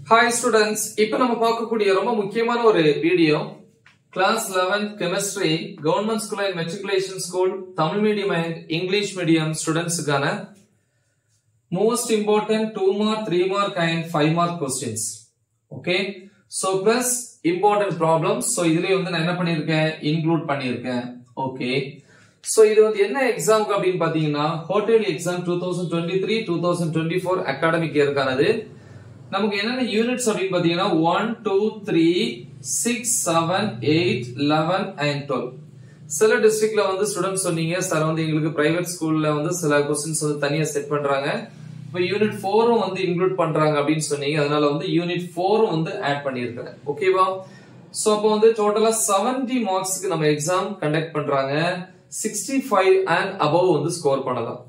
hi students இப்போ நம்ம பார்க்கக்கூடிய ரொம்ப முக்கியமான ஒரு video class 11 chemistry government school and matriculation school Tamil medium and English medium ஸ்டூடெண்ட்ஸுக்கான most important two mark three mark and five mark questions okay so plus important problems so இதுலயே வந்து நான் என்ன பண்ணியிருக்கேன் இன்க்ளூட் பண்ணியிருக்கேன் ஓகே ஸோ இது வந்து என்ன எக்ஸாம்க்கு அப்படின்னு பாத்தீங்கன்னா hotel exam two thousand twenty three two thousand twenty four academic இயர்க்கானது நமக்கு என்னென்ன யூனிட்ஸ் அப்படின்னு பாத்தீங்கன்னா one two three six seven eight eleven and twelve சில டிஸ்ட்ரிக்ட்ல வந்து ஸ்டூடெண்ட்ஸ் சொன்னீங்க சார் வந்து எங்களுக்கு பிரைவேட் ஸ்கூல்ல வந்து சில கொஸ்டின்ஸ் வந்து தனியா செட் பண்றாங்க இப்போ யூனிட் ஃபோரும் வந்து இன்க்ளூட் பண்றாங்க அப்படின்னு சொன்னீங்க அதனால வந்து யூனிட் ஃபோரும் வந்து ஆட் பண்ணியிருக்கிறேன் ஓகேவா சோ அப்போ வந்து டோட்டலா செவன்டி மார்க்ஸ்க்கு நம்ம எக்ஸாம் கண்டக்ட் பண்றாங்க சிக்ஸ்டி ஃபைவ் அண்ட் அபவ் வந்து ஸ்கோர் பண்ணலாம்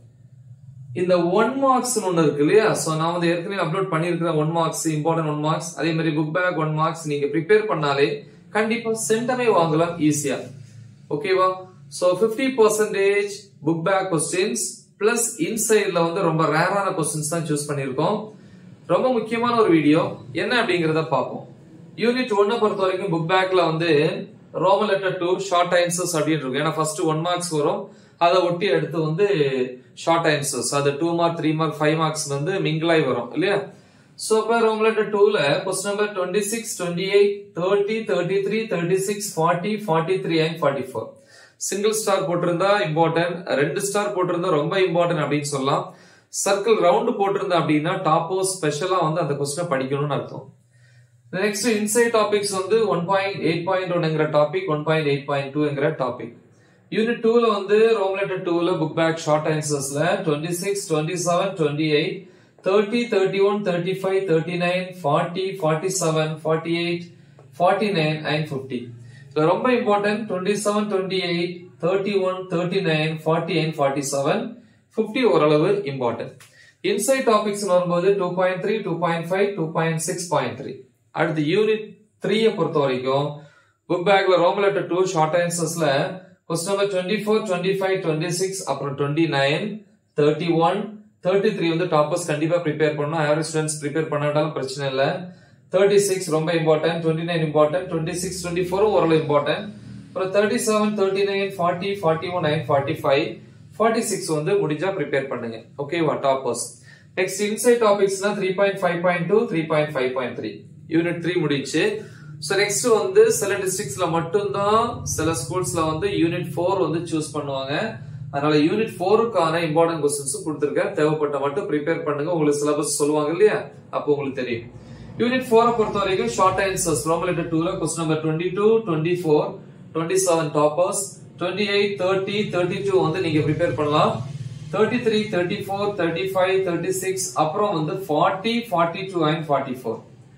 இந்த ஒன் மார்க்ஸ் ஒன்னு இருக்கு இல்லையா சோ நான் வந்து ஏற்கனவே அப்லோட் பண்ணிருக்கிறேன் one marks important one marks அதே மாதிரி புக் பேக் ஒன் மார்க்ஸ் நீங்க ப்ரிப்பேர் பண்ணாலே கண்டிப்பா சென்டமே வாங்கலாம் ஈஸியா ஓகேவா so fifty percentage book back questions plus இன்சைட்ல வந்து ரொம்ப ரேரான கொஸ்டின்ஸ் தான் சூஸ் பண்ணிருக்கோம் ரொம்ப முக்கியமான ஒரு வீடியோ என்ன அப்படிங்கறத பார்ப்போம் யூனிட் ஒன்னை பொறுத்த வரைக்கும் புக் பேக்ல வந்து ரோம லெட்டர் டூ ஷார்ட் ஆன்சர்ஸ் அப்படின்னு இருக்கும் ஏன்னா ஃபர்ஸ்ட் ஒன் மார்க்ஸ் வரும் அதை ஒட்டி எடுத்து வந்து ஷார்ட் ஆன்சர்ஸ் அது two mark three mark five marks வந்து மிங்கிளாய் வரும் இல்லையா சோ அப்ப ரோம் லெட்டர் டூல question number twenty six twenty eight thirty thirty three thirty six forty forty three and forty four single star போட்டிருந்தா இம்பார்ட்டன்ட் ரெண்டு star போட்டிருந்தா ரொம்ப இம்பார்ட்டன்ட் அப்படின்னு சொல்லலாம் சர்க்கிள் ரவுண்ட் போட்டிருந்தா அப்படின்னா டாப்போ ஸ்பெஷலா வந்து அந்த கொஸ்டினை படிக்கணும்னு அர்த்தம் நெக்ஸ்ட் இன்சைட் டாபிக்ஸ் வந்து ஒன் பாயிண்ட் எயிட் பாயிண்ட் ஒன்ங்கிற topic one point eight point டூங்கிற டாபிக் யூனிட் டூல வந்து ரோம் லெட்டர் டூல புக் பேக் ஷார்ட் ஆன்சர்ஸ்ல twenty six twenty seven twenty eight thirty thirty one thirty five thirty nine forty forty seven forty eight forty nine and fifty ரொம்ப important twenty seven twenty eight thirty one thirty nine forty and forty seven fifty ஓரளவு important inside topics வரும்போது two point three two point five two point six point three அடுத்து unit த்ரீயை பொறுத்த வரைக்கும் book பேக்ல Roman letter two short ஆன்சர்ஸ்ல question number twenty four twenty five twenty six அப்புறம் twenty nine thirty one thirty three வந்து toppers கண்டிப்பா prepare பண்ணணும் ஆவரேஜ் ஸ்டூடெண்ட்ஸ் ப்ரிப்பேர் பண்ணாட்டாலும் பிரச்சனை இல்ல தேர்ட்டி சிக்ஸ் ரொம்ப important twenty nine important twenty six twenty ஃபோரும் ஓரளவு இம்பார்ட்டன்ட் அப்புறம் thirty seven thirty nine forty forty one nine forty five forty six வந்து முடிஞ்சா ப்ரிப்பேர் பண்ணுங்க ஓகேவா டாப்பர்ஸ் நெக்ஸ்ட் இன்சைட் டாபிக்ஸ்னா three point five point two three point five point three unit three முடிச்சு so next வந்து சில டிஸ்ட்ரிக்ட்ஸ்ல மட்டும்தான் சில ஸ்கூல்ஸ்ல வந்து யூனிட் ஃபோர் வந்து சூஸ் பண்ணுவாங்க அதனால யூனிட் ஃபோருக்கான இம்பார்ட்டன்ட் கொஸ்டின்ஸ் கொடுத்துருக்கேன் தேவைப்பட்ட மட்டும் ப்ரிப்பேர் பண்ணுங்க உங்களுக்கு சிலபஸ் சொல்லுவாங்க இல்லையா அப்போ உங்களுக்கு தெரியும் யூனிட் ஃபோரை பொறுத்த வரைக்கும் ஷார்ட் ஆன்சர்ஸ் ரோம் லெட்டர் டூல question number twenty two twenty four twenty seven toppers twenty eight thirty thirty two வந்து நீங்க ப்ரிப்பேர் பண்ணலாம் thirty three thirty four thirty five thirty six அப்புறம் வந்து forty forty two and forty four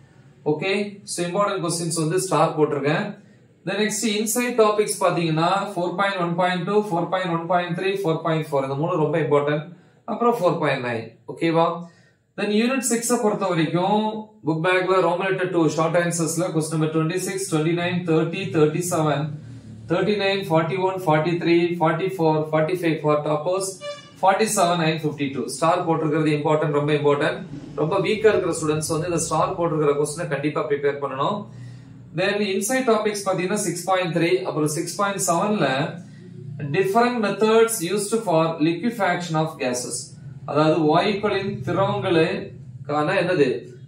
okay so important questions வந்து star போட்டிருக்கேன் then next inside topics பாத்தீங்கன்னா four point one point two four point one point three four point four இந்த மூணு ரொம்ப important அப்புறம் four point nine ஓகேவா தென் unit சிக்ஸை பொறுத்த வரைக்கும் புக் பேக்ல ரோம் லெட்டர் டூ ஷார்ட் ஆன்சர்ஸ்ல question number twenty six twenty nine thirty thirty seven thirty nine forty one forty three forty four forty five for toppers forty seven nine fifty two star போட்டிருக்கிறது important ரொம்ப important ரொம்ப வீக்கா இருக்கிற students வந்து இந்த star போட்டிருக்கிற கொஸ்டினை கண்டிப்பா ப்ரிப்பேர் பண்ணணும் தென் இன்சைட் டாபிக்ஸ் பாத்தீங்கன்னா சிக்ஸ் பாயிண்ட் த்ரீ அப்புறம் சிக்ஸ் பாயிண்ட் செவன்ல different methods used for liquefaction of gases அதாவது வாயுக்களின் திரவங்களுக்கான என்னது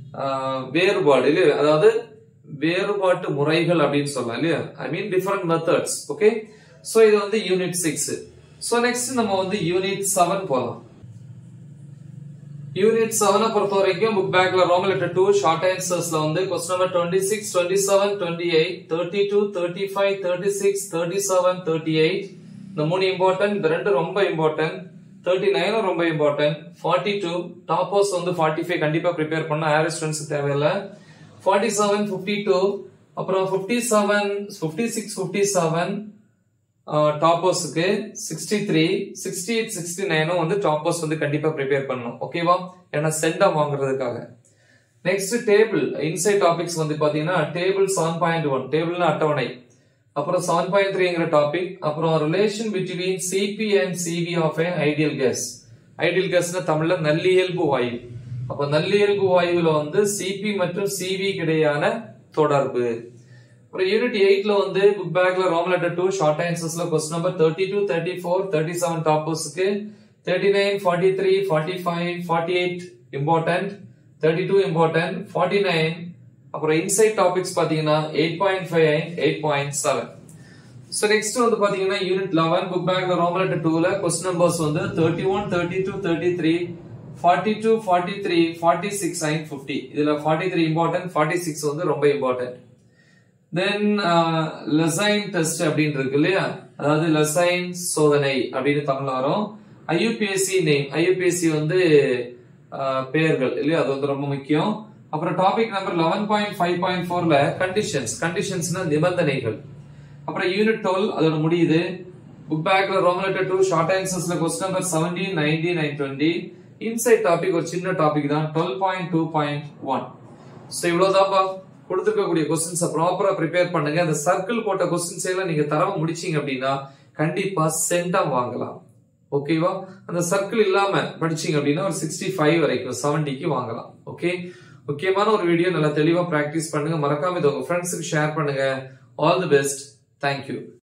வேறுபாடு இல்லையா அதாவது வேறுபாட்டு முறைகள் அப்படின்னு சொல்லலாம் இல்லையா I mean different methods okay so இது வந்து யூனிட் சிக்ஸ் சோ நெக்ஸ்ட் நம்ம வந்து யூனிட் செவன் போலாம் யூனிட் செவனை பொறுத்த வரைக்கும் புக் பேக்ல ரோம லெட்டர் டூ ஷார்ட் ஆன்சர்ஸ்ல வந்து question number twenty six twenty seven twenty eight thirty two thirty five thirty six thirty seven thirty eight இந்த மூணு இம்பார்ட்டன்ட் இந்த ரெண்டு ரொம்ப இம்பார்ட்டன்ட் தேர்ட்டி நைனும் ரொம்ப இம்பார்ட்டன்ட் ஃபார்ட்டி டூ டாப்பர்ஸ் வந்து ஃபார்ட்டி ஃபைவ் கண்டிப்பா ப்ரிப்பேர் பண்ண ஆவரேஜ் ஸ்டூடெண்ட்ஸ் தேவையில்லை ஃபார்ட்டி செவன் ஃபிஃப்டி டூ அப்புறம் fifty seven fifty six fifty seven டாப்பர்ஸுக்கு sixty three sixty eight sixty நைனும் வந்து டாப்பர்ஸ் வந்து கண்டிப்பா ப்ரிப்பேர் பண்ணணும் ஓகேவா ஏன்னா சென்டம் வாங்குறதுக்காக நெக்ஸ்ட் டேபிள் இன்சைட் டாபிக்ஸ் வந்து பாத்தீங்கன்னா டேபிள் செவன் பாயிண்ட் ஒன் டேபிள்னா அட்டவணை அப்புறம் செவன் பாயிண்ட் த்ரீங்கிற டாபிக் அப்புறம் relation between CP and CV of a ideal gas ideal கேஸ்னா தமிழ்ல நல்லியல்பு வாயு அப்ப நல்லியல்பு வாயுல வந்து சிபி மற்றும் சிவி கிடையான தொடர்பு அப்புறம் யூனிட் எயிட்ல வந்து புக் பேக்ல ரோம் லெட்டர் டூ ஷார்ட் ஆன்சர்ஸ்ல question number thirty two thirty four thirty seven டாப்பர்ஸ்க்கு thirty nine forty three forty five forty eight important thirty two important forty nine அப்புறம் இன்சைட் டாபிக்ஸ் பாத்தீங்கன்னா eight point five eight point seven so next வந்து பாத்தீங்கன்னா unit eleven book பேக்ல Roman letter டூல question numbers வந்து thirty one thirty two thirty three forty two forty three forty six and fifty இதுல forty three important forty six வந்து ரொம்ப important then லெசைன் test அப்படின்னு இருக்கு இல்லையா அதாவது லெசைன் சோதனை அப்படின்னு தமிழ்ல வரும் ஐயூபிஎஸ்சி நேம் ஐயூபிஎஸ்சி வந்து ஆஹ், பெயர்கள் இல்லையா அது வந்து ரொம்ப முக்கியம் அப்புறம் topic number eleven point five point ஃபோர்ல கண்டிஷன்ஸ் கண்டிஷன்ஸ்னா நிபந்தனைகள் அப்புறம் யூனிட் டுவெல் அதோட முடியுது புக் பேக்ல ரோம் லெட்டர் டூ ஷார்ட் ஆன்சர்ஸ்ல question number seventeen nineteen nine twenty inside topic ஒரு சின்ன டாபிக் தான் twelve point two point one so இவ்வளவுதான்ப்பா கொடுத்துருக்கக்கூடிய கொஸ்டின்ஸை ப்ராப்பரா ப்ரிப்பேர் பண்ணுங்க அந்த சர்க்கிள் போட்ட கொஸ்டின்ஸ் எல்லாம் நீங்க தரவ முடிச்சீங்க அப்படின்னா கண்டிப்பா சென்டம் வாங்கலாம் ஓகேவா அந்த சர்க்கிள் இல்லாம படிச்சீங்க அப்படின்னா ஒரு சிக்ஸ்டி ஃபைவ் வரைக்கும் செவன்டிக்கு வாங்கலாம் ஓகே முக்கியமான ஒரு வீடியோ நல்லா தெளிவா பிராக்டிஸ் பண்ணுங்க மறக்காம இதை உங்க ஃப்ரெண்ட்ஸுக்கு ஷேர் பண்ணுங்க ஆல் தி பெஸ்ட் தேங்க்யூ